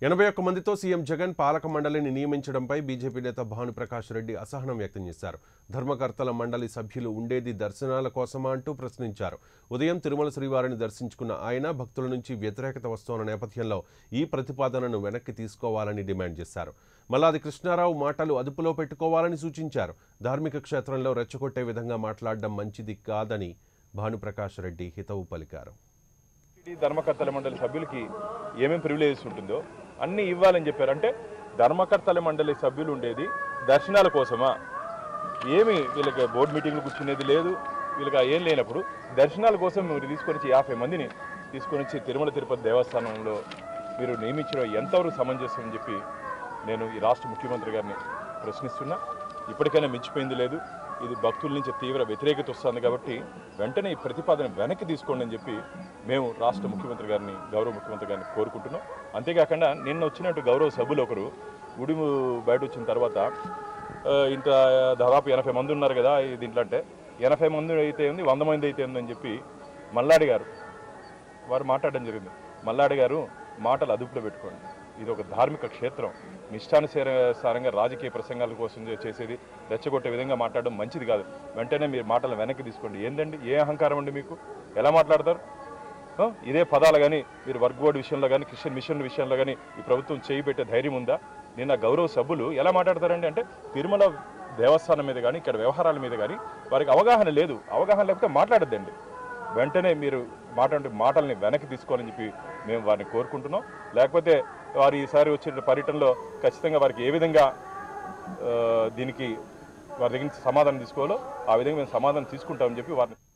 ఎనభై ఒక్క మందితో సీఎం జగన్ పాలక మండలిని నియమించడంపై బీజేపీ నేత భానుప్రకాష్ రెడ్డి అసహనం వ్యక్తం చేశారు ధర్మకర్తల మండలి సభ్యులు ఉండేది దర్శనాల కోసమా అంటూ ప్రశ్నించారు ఉదయం తిరుమల శ్రీవారిని దర్శించుకున్న ఆయన భక్తుల నుంచి వ్యతిరేకత వస్తోన్న నేపథ్యంలో ఈ ప్రతిపాదనను వెనక్కి తీసుకోవాలని డిమాండ్ చేశారు మల్లాది కృష్ణారావు మాటలు అదుపులో పెట్టుకోవాలని సూచించారు ధార్మిక క్షేత్రంలో రెచ్చగొట్టే విధంగా మాట్లాడడం మంచిది కాదని భానుప్రకాష్ రెడ్డి హితవు పలికారు టీటీడీ ధర్మకర్తల మండలి సభ్యులకి ఏమేమి ప్రివిలేజెస్ ఉంటుందో అన్నీ ఇవ్వాలని చెప్పారు అంటే ధర్మకర్తల మండలి సభ్యులు ఉండేది దర్శనాల కోసమా ఏమి వీళ్ళకి బోర్డు మీటింగ్లు కూర్చునేది లేదు వీళ్ళకి ఆ ఏం లేనప్పుడు దర్శనాల కోసం మీరు తీసుకొని వచ్చి యాభై మందిని తీసుకొని వచ్చి తిరుమల తిరుపతి దేవస్థానంలో మీరు నియమించడం ఎంతవరకు సమంజసం అని చెప్పి నేను ఈ రాష్ట్ర ముఖ్యమంత్రి గారిని ప్రశ్నిస్తున్నా ఇప్పటికైనా మించిపోయింది లేదు ఇది భక్తుల నుంచి తీవ్ర వ్యతిరేకత వస్తుంది కాబట్టి వెంటనే ఈ ప్రతిపాదన వెనక్కి తీసుకోండి అని చెప్పి మేము రాష్ట్ర ముఖ్యమంత్రి గారిని గౌరవ ముఖ్యమంత్రి గారిని కోరుకుంటున్నాం అంతేకాకుండా నిన్న వచ్చినట్టు గౌరవ సభ్యులు ఒకరు గుడి బయట వచ్చిన తర్వాత ఆ, ఇంత దాదాపు ఎనభై మంది ఉన్నారు కదా ఈ దీంట్లో అంటే ఎనభై మంది అయితే ఉంది వంద మంది అయితే ఉంది అని చెప్పి మల్లాడి గారు వారు మాట్లాడడం జరిగింది మల్లాడి గారు మాటలు అదుపులో పెట్టుకోండి ఇది ఒక ధార్మిక క్షేత్రం నిష్టానుసారంగా రాజకీయ ప్రసంగాల కోసం చే- చేసేది రెచ్చగొట్టే విధంగా మాట్లాడడం మంచిది కాదు వెంటనే మీరు మాటలు వెనక్కి తీసుకోండి ఏందండి ఏ అహంకారం అండి మీకు ఎలా మాట్లాడతారు ఆ? ఇదే పదాలు కానీ మీరు వర్క్ బోర్డు విషయంలో కానీ క్రిస్టియన్ మిషన్ విషయంలో కానీ ఈ ప్రభుత్వం చేయి పెట్టే ధైర్యం ఉందా నిన్న గౌరవ సభ్యులు ఎలా మాట్లాడతారండి అంటే తిరుమల దేవస్థానం మీద కానీ ఇక్కడ వ్యవహారాల మీద కానీ వారికి అవగాహన లేదు అవగాహన లేకపోతే మాట్లాడద్దండి వెంటనే మీరు మాట్లాడే మాటల్ని వెనక్కి తీసుకోవాలని చెప్పి మేము వారిని కోరుకుంటున్నాం లేకపోతే వారు ఈసారి వచ్చిన పర్యటనలో ఖచ్చితంగా వారికి ఏ విధంగా ఆ, దీనికి వారి దగ్గర నుంచి సమాధానం తీసుకోవాలో ఆ విధంగా మేము సమాధానం తీసుకుంటామని చెప్పి వారిని